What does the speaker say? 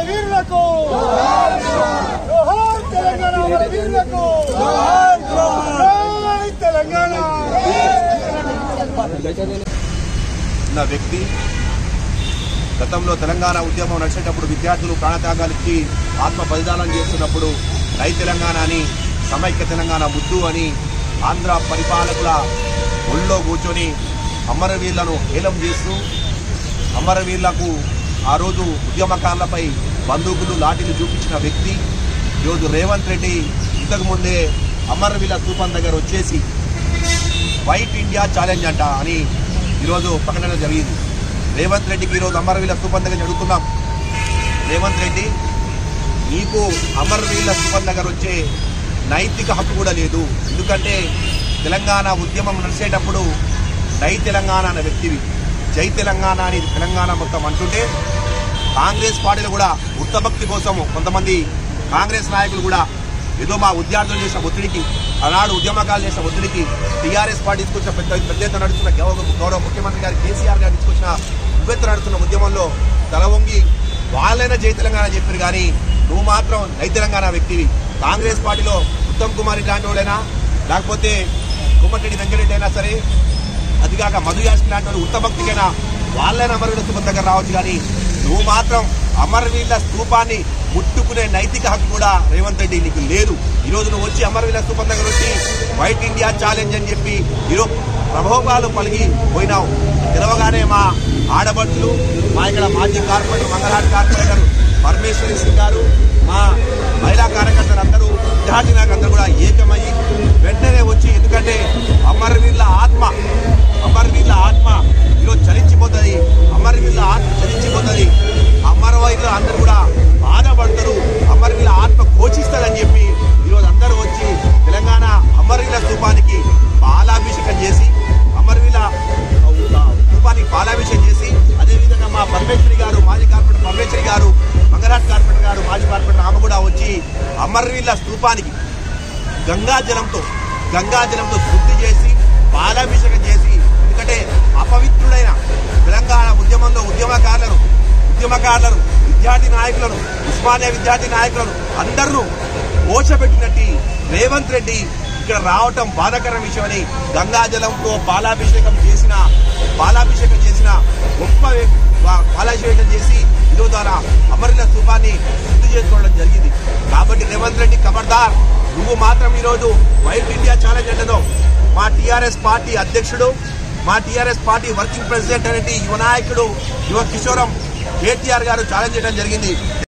వీరులకు జోహార్ తెలంగాణ అమర వీరులకు జై తెలంగాణ ఉన్న వ్యక్తి గతంలో తెలంగాణ ఉద్యమం నడిచేటప్పుడు విద్యార్థులు ప్రాణత్యాగాలు ఇచ్చి ఆత్మ బలిదానం చేస్తున్నప్పుడు రై తెలంగాణ అని సమైక్య తెలంగాణ ముద్దు అని ఆంధ్ర పరిపాలకుల ఒళ్ళో కూర్చొని అమరవీరులను హేళం చేస్తూ అమరవీరులకు ఆ రోజు ఉద్యమకారులపై బందూకులు లాఠీలు చూపించిన వ్యక్తి ఈరోజు రేవంత్ రెడ్డి ఇంతకు ముందే అమరవీరుల స్థూపం దగ్గర వచ్చేసి వైట్ ఇండియా ఛాలెంజ్ అంట అని ఈరోజు ప్రకటన జరిగింది రేవంత్ రెడ్డికి ఈరోజు అమరవీరుల స్థూపం దగ్గర అడుగుతున్నాం రేవంత్ రెడ్డి నీకు అమరవీరుల స్థూపం దగ్గర వచ్చే నైతిక హక్కు కూడా లేదు ఎందుకంటే తెలంగాణ ఉద్యమం నడిచేటప్పుడు జై తెలంగాణ అనే వ్యక్తివి జై తెలంగాణ అని తెలంగాణ మొత్తం అంటుంటే కాంగ్రెస్ పార్టీలు కూడా ఉత్తభక్తి కోసం కొంతమంది కాంగ్రెస్ నాయకులు కూడా ఏదో మా విద్యార్థులు చేసిన ఒత్తిడికి ఆనాడు ఉద్యమకాలు చేసిన ఒత్తిడికి టీఆర్ఎస్ పార్టీ తీసుకొచ్చిన పెద్ద పెద్ద ఎత్తున నడుస్తున్న గౌరవ గౌరవ ముఖ్యమంత్రి గారు కేసీఆర్ గారు తీసుకొచ్చిన ఉవ్వెత్తున నడుస్తున్న ఉద్యమంలో తలవంగి వాళ్ళైనా జై తెలంగాణ అని చెప్పారు కానీ నువ్వు మాత్రం జై తెలంగాణ వ్యక్తివి కాంగ్రెస్ పార్టీలో ఉత్తమ్ కుమార్ ఇలాంటి వాళ్ళైనా లేకపోతే కుమ్మటిరెడ్డి వెంకటరెడ్డి అయినా సరే అదిగాక మధు యాస్కి లాంటి వాళ్ళు ఉత్తభక్తికైనా వాళ్ళైనా అమరవీరుల స్థూపం దగ్గర రావచ్చు కానీ నువ్వు మాత్రం అమరవీరుల స్థూపాన్ని ముట్టుకునే నైతిక హక్కు కూడా రేవంత్ రెడ్డి నీకు లేదు ఈ రోజు నువ్వు వచ్చి అమరవీరుల స్థూపం దగ్గర వచ్చి వైట్ ఇండియా ఛాలెంజ్ అని చెప్పి ఈరోజు ప్రభోగాలు పలిగి పోయినావు తెలవగానే మా ఆడబడుచులు మా ఇక్కడ మాజీ కార్పొరేటర్ మంగళహాట్ కార్పొరేటర్ పరమేశ్వరి సింగ్ గారు మా మహిళా కార్యకర్తలు అందరూ విద్యార్థి నాయకులందరూ కూడా ఏకమయ్యి వెంటనే వచ్చి ఎందుకంటే అమరవీరుల ఆత్మ అమరవీరుల ఆత్మ ఈరోజు చలించిపోతుంది అమరవీరుల ఆత్మ చలించిపోతుంది అమరవీరులు అందరూ కూడా బాధపడతారు అమరవీరుల ఆత్మ ఘోషిస్తుందని చెప్పి ఈరోజు అందరూ వచ్చి తెలంగాణ అమరవీరుల స్థూపానికి పాలాభిషేకం చేసి అమరవీరుల స్థూపానికి పాలాభిషేకం చేసి అదేవిధంగా మా పరమేశ్వరి గారు మాజీ కార్పొరేటర్ పరమేశ్వరి గారు మంగళాట్ కార్పొరేటర్ గారు మాజీ కార్పొరేటర్ ఆమె కూడా వచ్చి అమరవీరుల స్థూపానికి గంగా జలంతో గంగా జలంతో శుద్ధి చేసి పాలాభిషేకం చేసి ఎందుకంటే అపవిత్రుడైన తెలంగాణ ఉద్యమంలో ఉద్యమకారులను ఉద్యమకారులను విద్యార్థి నాయకులను ఉస్మానియా విద్యార్థి నాయకులను అందరూ ఓషపెట్టినట్టు రేవంత్ రెడ్డి ఇక్కడ రావటం బాధాకర విషయమని గంగా జలంతో పాలాభిషేకం చేసిన పాలాభిషేకం చేసిన గొప్ప వ్యక్తి- పా- పాలాభిషేకం చేసి ఈరోజు ద్వారా అమరుల స్థూపాన్ని శుద్ధి చేసుకోవడం జరిగింది కాబట్టి రేవంత్ రెడ్డి ఖబర్దార్ నువ్వు మాత్రం ఈరోజు వైట్ ఇండియా ఛాలెంజ్ అంటున్నావు మా టీఆర్ఎస్ పార్టీ అధ్యక్షుడు మా టీఆర్ఎస్ పార్టీ వర్కింగ్ ప్రెసిడెంట్ అనేది యువ నాయకుడు యువ కిషోరం కేటీఆర్ గారు ఛాలెంజ్ చేయడం జరిగింది